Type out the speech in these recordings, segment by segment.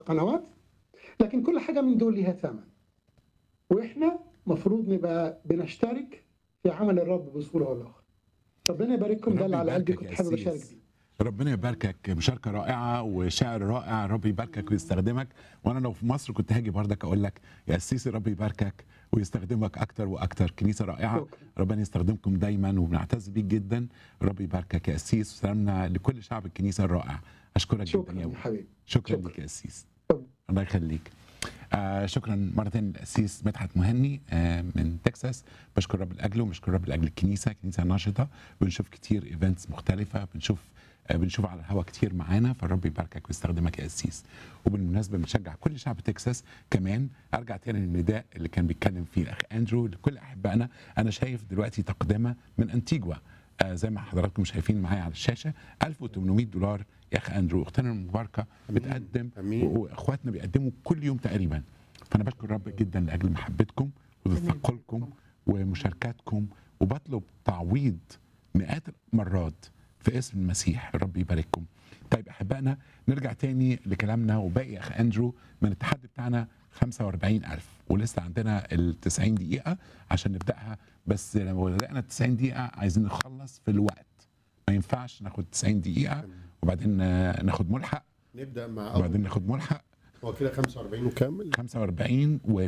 قنوات لكن كل حاجه من دول ليها ثمن واحنا مفروض نبقى بنشترك في عمل الرب بصوره او باخرى ربنا يبارككم ده اللي على قلبي يباركك كنت يا حابب أسيس. اشارك بيه ربنا يباركك مشاركه رائعه وشعر رائع رب يباركك ويستخدمك وانا لو في مصر كنت هاجي بردك اقول لك يا السيسي رب يباركك ويستخدمك اكتر واكتر كنيسه رائعه شكرا. ربنا يستخدمكم دايما وبنعتز بيك جدا رب يباركك يا اسيس وسلامنا لكل شعب الكنيسه الرائع اشكرك شكرا جدا يا يا حبيبي شكرا شكرا. لك يا اسيس اتفضل. الله يخليك آه شكرا مرة تانية للأسيس مدحت مهني آه من تكساس بشكر رب لأجله وبشكر رب لأجل الكنيسة كنيسة ناشطة بنشوف كتير ايفنتس مختلفة بنشوف آه بنشوف على الهوا كتير معانا فالرب يباركك ويستخدمك يا أسيس وبالمناسبة بنشجع كل شعب تكساس كمان أرجع تاني للنداء اللي كان بيتكلم فيه الأخ أندرو لكل أحبائنا أنا شايف دلوقتي تقدمة من أنتيجوا آه زي ما حضراتكم شايفين معايا على الشاشة 1800 دولار يا أخ أندرو أختنا المباركة بتقدم أمين. واخواتنا بيقدموا كل يوم تقريبا فانا بشكر الرب جدا لاجل محبتكم وتثقلكم ومشاركاتكم وبطلب تعويض مئات المرات في اسم المسيح الرب يبارككم طيب احبائنا نرجع تاني لكلامنا وباقي اخ اندرو من التحدي بتاعنا 45000 ولسه عندنا ال 90 دقيقه عشان نبداها بس لو بدانا ال 90 دقيقه عايزين نخلص في الوقت ما ينفعش ناخد 90 دقيقه وبعدين آه، ناخد ملحق نبدا مع وبعدين اول ناخد ملحق هو كده 45 وكامل 45 و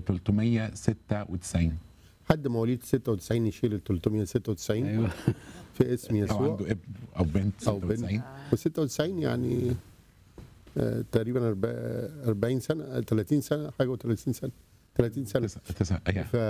396 حد مواليد 96 يشيل ال 396 ايوه في اسم او يسوع عنده ابن او بنت او بنت 96 و96 يعني آه تقريبا أربع- 40 سنه آه، 30 سنه حاجه و30 سنه 30 سنه تسعة تسعة أيوة. ف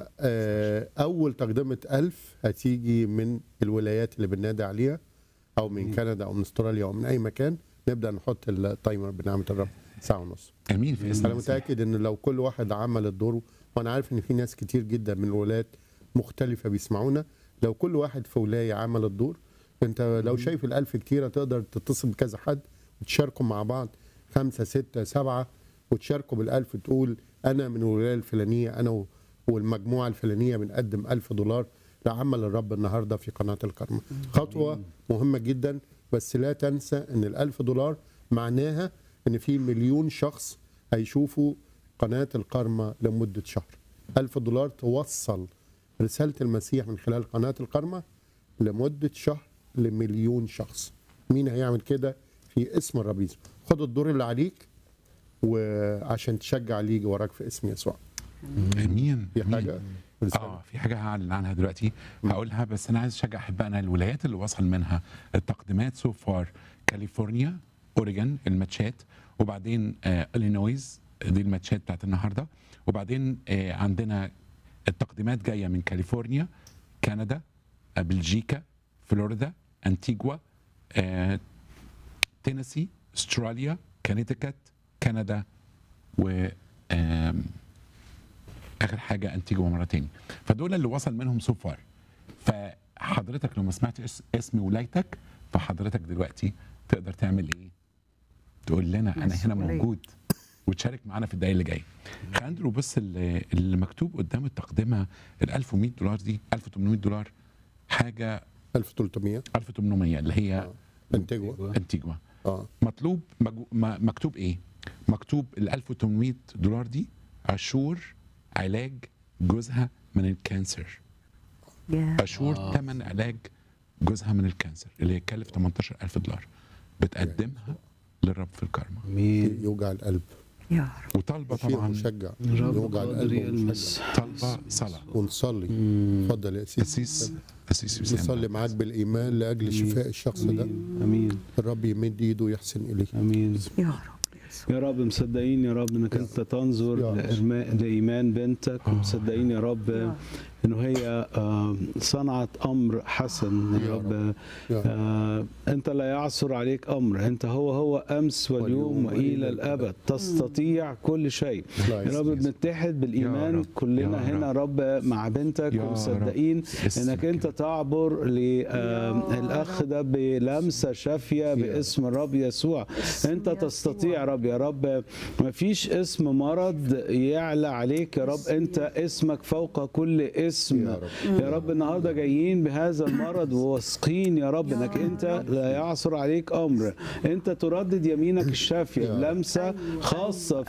آه، اول تقدمه 1000 هتيجي من الولايات اللي بننادي عليها او من كندا او من استراليا او من اي مكان نبدا نحط التايمر بنعمه الرب ساعه ونص امين في اسم انا المسيح. متاكد ان لو كل واحد عمل الدور وانا عارف ان في ناس كتير جدا من الولايات مختلفه بيسمعونا لو كل واحد في ولايه عمل الدور انت لو شايف الالف كتير تقدر تتصل بكذا حد وتشاركوا مع بعض خمسة ستة سبعة وتشاركوا بالألف تقول أنا من الولاية الفلانية أنا و- والمجموعة الفلانية بنقدم ألف دولار لعمل الرب النهاردة في قناة الكرمة خطوة مهمة جدا بس لا تنسى أن الألف دولار معناها أن في مليون شخص هيشوفوا قناة الكرمة لمدة شهر ألف دولار توصل رسالة المسيح من خلال قناة الكرمة لمدة شهر لمليون شخص مين هيعمل كده في اسم الرب يسوع خد الدور اللي عليك وعشان تشجع اللي يجي وراك في اسم يسوع امين في أمين. حاجة رسالة اه في حاجه هعلن عنها دلوقتي هقولها بس انا عايز اشجع احبائنا الولايات اللي وصل منها التقديمات سو فار كاليفورنيا اوريجون الماتشات وبعدين آه الينويز دي الماتشات بتاعت النهارده وبعدين آه عندنا التقديمات جايه من كاليفورنيا كندا آه، بلجيكا فلوريدا انتيجوا آه تينيسي استراليا كونيتيكت كندا و آم، اخر حاجه انتيجوا مره تاني فدول اللي وصل منهم سو فار فحضرتك لو ما سمعتش اسم ولايتك فحضرتك دلوقتي تقدر تعمل ايه تقول لنا انا هنا مسؤولية. موجود وتشارك معانا في الدقايق اللي جايه خاندرو بص اللي اللي مكتوب قدام التقدمه ال 1100 دولار دي 1800 دولار حاجه 1300 1800 اللي هي آه. انتجوا انتيجوا اه مطلوب مجو... م- مكتوب ايه؟ مكتوب ال 1800 دولار دي عشور علاج جوزها من الكانسر يا عشور ثمن علاج جوزها من الكانسر اللي يكلف 18000 دولار بتقدمها للرب في الكرمة امين يوجع القلب يا رب وطالبة شيء طبعا مشجع الرب يوجع قادر القلب يلمس ومشجع طالبة صلاة ونصلي اتفضل يا أسيس سيدي أسيس يوسف نصلي معاك بالايمان لاجل شفاء الشخص ده امين امين الرب يمد ايده ويحسن اليه امين يا رب يسوع يا رب مصدقين يا رب انك انت تنظر يا رب. لإرما- لايمان بنتك ومصدقين يا رب انه هي آه، صنعت امر حسن يا يا رب يا رب. آه، انت لا يعثر عليك امر انت هو هو امس واليوم واليوم والى الابد تستطيع كل شيء لا يا رب يسوع. بنتحد يا بالايمان رب. كلنا يا هنا رب مع بنتك يا ومصدقين رب. اسمك انك انت يا رب. تعبر للاخ ده بلمسه شافيه باسم الرب يسوع انت يسوع. تستطيع يا رب يا رب ما فيش اسم مرض يعلى عليك يا رب انت اسمك فوق كل الاسم يا رب. يا رب النهارده جايين بهذا المرض وواثقين يا رب انك انت لا يعثر عليك امر انت تردد يمينك الشافيه يا رب. بلمسه خاصه